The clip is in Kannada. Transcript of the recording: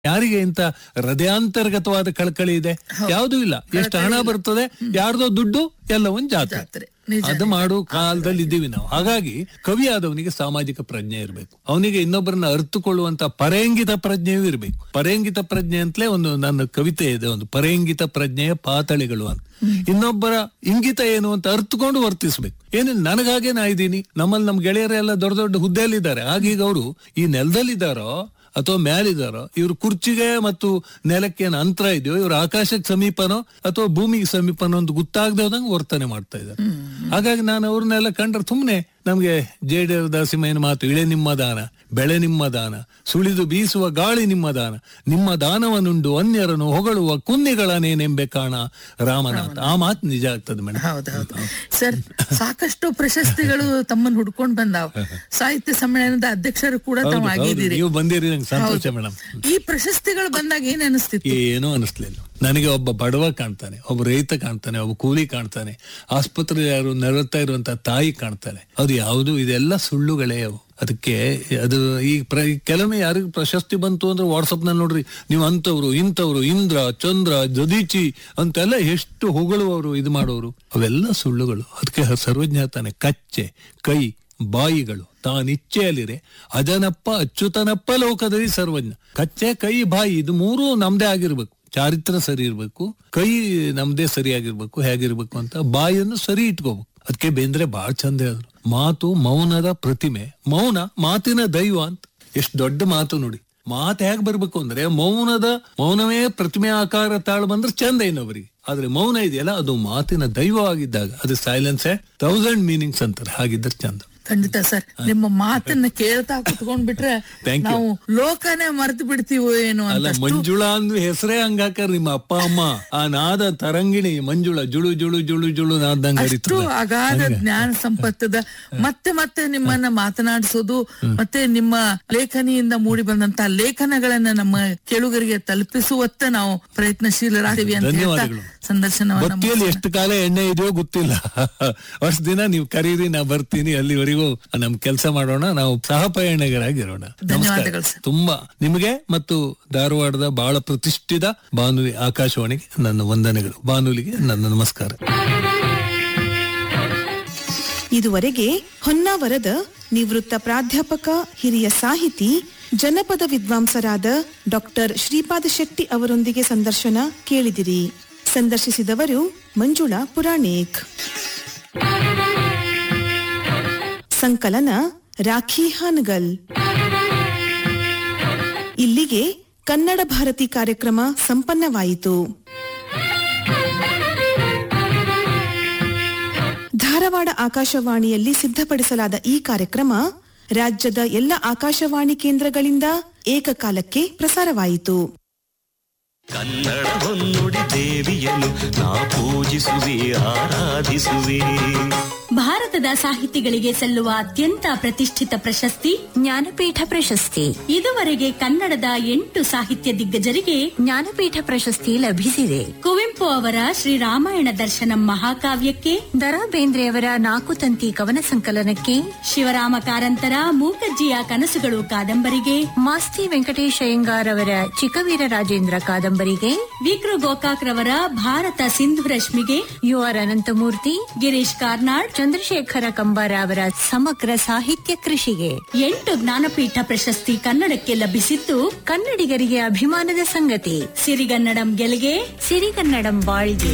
ಯಾರಿಗೆ ಇಂತ ಹೃದಯಾಂತರ್ಗತವಾದ ಕಳಕಳಿ ಇದೆ ಯಾವುದೂ ಇಲ್ಲ ಎಷ್ಟು ಹಣ ಬರ್ತದೆ ಯಾರ್ದೋ ದುಡ್ಡು ಎಲ್ಲವೊಂದು ಜಾತ್ರೆ ಜಾತ್ರೆ ನಿಜ ಅದು ಮಾಡೋ ಕಾಲದಲ್ಲಿ ಇದ್ದೀವಿ ನಾವು ಹಾಗಾಗಿ ಕವಿ ಆದವನಿಗೆ ಸಾಮಾಜಿಕ ಪ್ರಜ್ಞೆ ಇರಬೇಕು ಅವನಿಗೆ ಇನ್ನೊಬ್ಬರನ್ನ ಅರ್ಥಕೊಳ್ಳುವಂತ ಪರೇಂಗಿತ ಪ್ರಜ್ಞೆಯೂ ಇರಬೇಕು ಪರೇಂಗಿತ ಪ್ರಜ್ಞೆ ಅಂತಲೇ ಒಂದು ನನ್ನ ಕವಿತೆ ಇದೆ ಒಂದು ಪರೇಂಗಿತ ಪ್ರಜ್ಞೆಯ ಪಾತಳಿಗಳು ಅಂತ ಇನ್ನೊಬ್ಬರ ಇಂಗಿತ ಏನು ಅಂತ ಅರ್ಥಕೊಂಡು ವರ್ತಿಸ್ಬೇಕು ಏನಿಲ್ಲ ನನಗಾಗೆ ನಾ ಇದ್ದೀನಿ ನಮ್ಮಲ್ಲಿ ನಮ್ ಗೆಳೆಯರೆಲ್ಲ ದೊಡ್ಡ ದೊಡ್ಡ ಹುದ್ದೆಯಲ್ಲಿದ್ದಾರೆ ಆಗೀಗ ಅವರು ಈ ನೆಲದಲ್ಲಿದ್ದಾರೋ ಅಥವಾ ಮ್ಯಾಲಿದಾರೋ ಇವ್ರ ಕುರ್ಚಿಗೆ ಮತ್ತು ನೆಲಕ್ಕೆ ಏನ್ ಅಂತರ ಇದೆಯೋ ಇವ್ರ ಆಕಾಶಕ್ಕೆ ಸಮೀಪನೋ ಅಥವಾ ಭೂಮಿಗೆ ಸಮೀಪನೋ ಅಂತ ಗೊತ್ತಾಗದೆ ಹೋದಂಗೆ ವರ್ತನೆ ಮಾಡ್ತಾ ಇದ್ದಾರೆ ಹಾಗಾಗಿ ನಾನು ಅವ್ರನ್ನೆಲ್ಲ ಕಂಡ್ರೆ ಸುಮ್ನೆ ನಮ್ಗೆ ಜೇಡ ದಾಸಿಮಯ್ಯನ ಮಾತು ಇಳೆ ನಿಮ್ಮ ದಾನ ಬೆಳೆ ನಿಮ್ಮ ದಾನ ಸುಳಿದು ಬೀಸುವ ಗಾಳಿ ನಿಮ್ಮ ದಾನ ನಿಮ್ಮ ದಾನವನುಂಡು ಅನ್ಯರನ್ನು ಹೊಗಳುವ ಕುನ್ನಿಗಳನೇನೆಂಬೆ ಕಾಣ ರಾಮನಾಥ ಆ ಮಾತು ನಿಜ ಆಗ್ತದೆ ಮೇಡಮ್ ಹೌದೌದು ಸರ್ ಸಾಕಷ್ಟು ಪ್ರಶಸ್ತಿಗಳು ತಮ್ಮನ್ನು ಹುಡ್ಕೊಂಡ್ ಬಂದಾವ್ ಸಾಹಿತ್ಯ ಸಮ್ಮೇಳನದ ಅಧ್ಯಕ್ಷರು ಕೂಡ ತಾವು ಆಗಿದ್ದೀರಿ ನೀವು ಬಂದಿರಿ ನಂಗೆ ಸಂತೋಷ ಮೇಡಮ್ ಈ ಪ್ರಶಸ್ತಿಗಳು ಬಂದಾಗ ಏನ್ ಅನಿಸ್ತಿತ್ತು ಏನೂ ಅನಿಸ್ಲಿಲ್ಲ ನನಗೆ ಒಬ್ಬ ಬಡವ ಕಾಣ್ತಾನೆ ಒಬ್ಬ ರೈತ ಕಾಣ್ತಾನೆ ಒಬ್ಬ ಕೂಲಿ ಕಾಣ್ತಾನೆ ಆಸ್ಪತ್ರೆ ಯಾರು ನರಳ್ತಾ ಇರುವಂತ ತಾಯಿ ಕಾಣ್ತಾನೆ ಅದು ಯಾವುದು ಇದೆಲ್ಲ ಸುಳ್ಳುಗಳೇ ಅವು ಅದಕ್ಕೆ ಅದು ಈ ಪ್ರ ಈ ಕೆಲವೊಮ್ಮೆ ಯಾರಿಗೂ ಪ್ರಶಸ್ತಿ ಬಂತು ಅಂದ್ರೆ ವಾಟ್ಸಪ್ ನಲ್ಲಿ ನೋಡ್ರಿ ನೀವು ಅಂತವ್ರು ಇಂಥವ್ರು ಇಂದ್ರ ಚಂದ್ರ ಜದೀಚಿ ಅಂತೆಲ್ಲ ಎಷ್ಟು ಹೊಗಳುವವರು ಇದು ಮಾಡೋರು ಅವೆಲ್ಲ ಸುಳ್ಳುಗಳು ಅದಕ್ಕೆ ಸರ್ವಜ್ಞ ತಾನೆ ಕಚ್ಚೆ ಕೈ ಬಾಯಿಗಳು ತಾನಿಚ್ಛೆಯಲ್ಲಿರೆ ಅಜನಪ್ಪ ಅಚ್ಯುತನಪ್ಪ ಲೋಕದಲ್ಲಿ ಸರ್ವಜ್ಞ ಕಚ್ಚೆ ಕೈ ಬಾಯಿ ಇದು ಮೂರು ನಮ್ದೇ ಆಗಿರ್ಬೇಕು ಚಾರಿತ್ರ ಸರಿ ಇರ್ಬೇಕು ಕೈ ನಮ್ದೇ ಸರಿಯಾಗಿರ್ಬೇಕು ಹೇಗಿರ್ಬೇಕು ಅಂತ ಬಾಯಿಯನ್ನು ಸರಿ ಇಟ್ಕೋಬೇಕು ಅದಕ್ಕೆ ಬೇಂದ್ರೆ ಬಹಳ ಚಂದ ಹೇಳಿದ್ರು ಮಾತು ಮೌನದ ಪ್ರತಿಮೆ ಮೌನ ಮಾತಿನ ದೈವ ಅಂತ ಎಷ್ಟು ದೊಡ್ಡ ಮಾತು ನೋಡಿ ಮಾತು ಹೇಗ್ ಬರ್ಬೇಕು ಅಂದ್ರೆ ಮೌನದ ಮೌನವೇ ಪ್ರತಿಮೆ ಆಕಾರ ತಾಳು ಬಂದ್ರೆ ಚಂದ ಇನ್ನೊಬ್ಬರಿಗೆ ಆದ್ರೆ ಮೌನ ಇದೆಯಲ್ಲ ಅದು ಮಾತಿನ ದೈವವಾಗಿದ್ದಾಗ ಅದು ಸೈಲೆನ್ಸ್ ಥೌಸಂಡ್ ಮೀನಿಂಗ್ಸ್ ಅಂತಾರೆ ಹಾಗಿದ್ರೆ ಚಂದ ಖಂಡಿತ ಸರ್ ನಿಮ್ಮ ಮಾತನ್ನ ಕೇಳ್ತಾ ಕುತ್ಕೊಂಡ್ಬಿಟ್ರೆ Thank you. ನಾವು ಲೋಕನೇ ಮರ್ತು ಬಿಡ್ತೀವೋ ಏನು ಅಲ್ಲ ಅಂತ ಮಂಜುಳಾ ಅಂದ್ ಹೆಸರೇ ಹಂಗಾಕರ್ ನಿಮ್ಮ ಅಪ್ಪ ಅಮ್ಮ ಆ ನಾದ ತರಂಗಿಣಿ ಮಂಜುಳ ಜುಳು ಜುಳು ಜುಳು ಜುಳು ನಾದಂಗ ಅಷ್ಟು ಅಗಾಧ ಜ್ಞಾನ ಸಂಪತ್ತದ ಮತ್ತೆ ಮತ್ತೆ ನಿಮ್ಮನ್ನ ಮಾತನಾಡಿಸೋದು ಮತ್ತೆ ನಿಮ್ಮ ಲೇಖನಿಯಿಂದ ಮೂಡಿ ಬಂದಂತ ಲೇಖನಗಳನ್ನ ನಮ್ಮ ಕೇಳುಗರಿಗೆ ತಲುಪಿಸುವತ್ತ ನಾವು ಪ್ರಯತ್ನಶೀಲರಾಗಿವಿ ಅಂತ ಹೇಳ್ತಾ ಧನ್ಯವಾದಗಳು. ಸಂದರ್ಶನವನ್ನ ಬತ್ತಿಯಲ್ಲಿ ಎಷ್ಟು ಕಾಲ ಎಣ್ಣೆ ಇದೆಯೋ ಗೊತ್ತಿಲ್ಲ ವರ್ಷ ದಿನ ನೀವು ಕರೀರಿ ನಾ ಬರ್ತೀನಿ ಅಲ್ಲಿವರೆಗೂ ನಮ್ ಕೆಲಸ ಮಾಡೋಣ ನಾವು ಸಹ ಪಯಣಿಗರಾಗಿರೋಣ ಧನ್ಯವಾದಗಳು ಸರ್. ತುಂಬಾ ನಿಮಗೆ ಮತ್ತು ಧಾರವಾಡದ ಬಹಳ ಪ್ರತಿಷ್ಠಿತ ಬಾನುಲಿ ಆಕಾಶವಾಣಿಗೆ ನನ್ನ ವಂದನೆಗಳು ಬಾನುಲಿಗೆ ನನ್ನ ನಮಸ್ಕಾರ ಇದುವರೆಗೆ ಹೊನ್ನಾವರದ ನಿವೃತ್ತ ಪ್ರಾಧ್ಯಾಪಕ ಹಿರಿಯ ಸಾಹಿತಿ ಜನಪದ ವಿದ್ವಾಂಸರಾದ ಡಾಕ್ಟರ್ ಶ್ರೀಪಾದ ಶೆಟ್ಟಿ ಅವರೊಂದಿಗೆ ಸಂದರ್ಶನ ಕೇಳಿದಿರಿ ಸಂದರ್ಶಿಸಿದವರು ಮಂಜುಳಾ ಪುರಾಣಿಕ್ ಸಂಕಲನ ರಾಖಿ ಹಾನಗಲ್ ಇಲ್ಲಿಗೆ ಕನ್ನಡ ಭಾರತಿ ಕಾರ್ಯಕ್ರಮ ಸಂಪನ್ನವಾಯಿತು ಧಾರವಾಡ ಆಕಾಶವಾಣಿಯಲ್ಲಿ ಸಿದ್ಧಪಡಿಸಲಾದ ಈ ಕಾರ್ಯಕ್ರಮ ರಾಜ್ಯದ ಎಲ್ಲ ಆಕಾಶವಾಣಿ ಕೇಂದ್ರಗಳಿಂದ ಏಕಕಾಲಕ್ಕೆ ಪ್ರಸಾರವಾಯಿತು ಕನ್ನಡ ಹೊನ್ನುಡಿ ದೇವಿಯನ್ನು ನಾ ಪೂಜಿಸುವೆ ಆರಾಧಿಸುವೆ ಭಾರತದ ಸಾಹಿತಿಗಳಿಗೆ ಸಲ್ಲುವ ಅತ್ಯಂತ ಪ್ರತಿಷ್ಠಿತ ಪ್ರಶಸ್ತಿ ಜ್ಞಾನಪೀಠ ಪ್ರಶಸ್ತಿ ಇದುವರೆಗೆ ಕನ್ನಡದ ಎಂಟು ಸಾಹಿತ್ಯ ದಿಗ್ಗಜರಿಗೆ ಜ್ಞಾನಪೀಠ ಪ್ರಶಸ್ತಿ ಲಭಿಸಿದೆ ಕುವೆಂಪು ಅವರ ಶ್ರೀರಾಮಾಯಣ ದರ್ಶನಂ ಮಹಾಕಾವ್ಯಕ್ಕೆ ದರಾ ಬೇಂದ್ರೆಯವರ ನಾಲ್ಕು ತಂತಿ ಕವನ ಸಂಕಲನಕ್ಕೆ ಶಿವರಾಮ ಕಾರಂತರ ಮೂಕಜ್ಜಿಯ ಕನಸುಗಳು ಕಾದಂಬರಿಗೆ ಮಾಸ್ತಿ ವೆಂಕಟೇಶ್ ಅಯ್ಯಂಗಾರ್ ಅವರ ಚಿಕ್ಕವೀರ ರಾಜೇಂದ್ರ ಕಾದಂಬರಿಗೆ ವಿಕ್ರು ಗೋಕಾಕ್ ರವರ ಭಾರತ ಸಿಂಧು ರಶ್ಮಿಗೆ ಯು ಆರ್ ಅನಂತಮೂರ್ತಿ ಗಿರೀಶ್ ಕಾರ್ನಾಡ್ ಚಂದ್ರಶೇಖರ ಕಂಬಾರ ಅವರ ಸಮಗ್ರ ಸಾಹಿತ್ಯ ಕೃಷಿಗೆ ಎಂಟು ಜ್ಞಾನಪೀಠ ಪ್ರಶಸ್ತಿ ಕನ್ನಡಕ್ಕೆ ಲಭಿಸಿದ್ದು ಕನ್ನಡಿಗರಿಗೆ ಅಭಿಮಾನದ ಸಂಗತಿ ಸಿರಿಗನ್ನಡಂ ಗೆಲ್ಗೆ ಸಿರಿಗನ್ನಡಂ ಬಾಳ್ಗೆ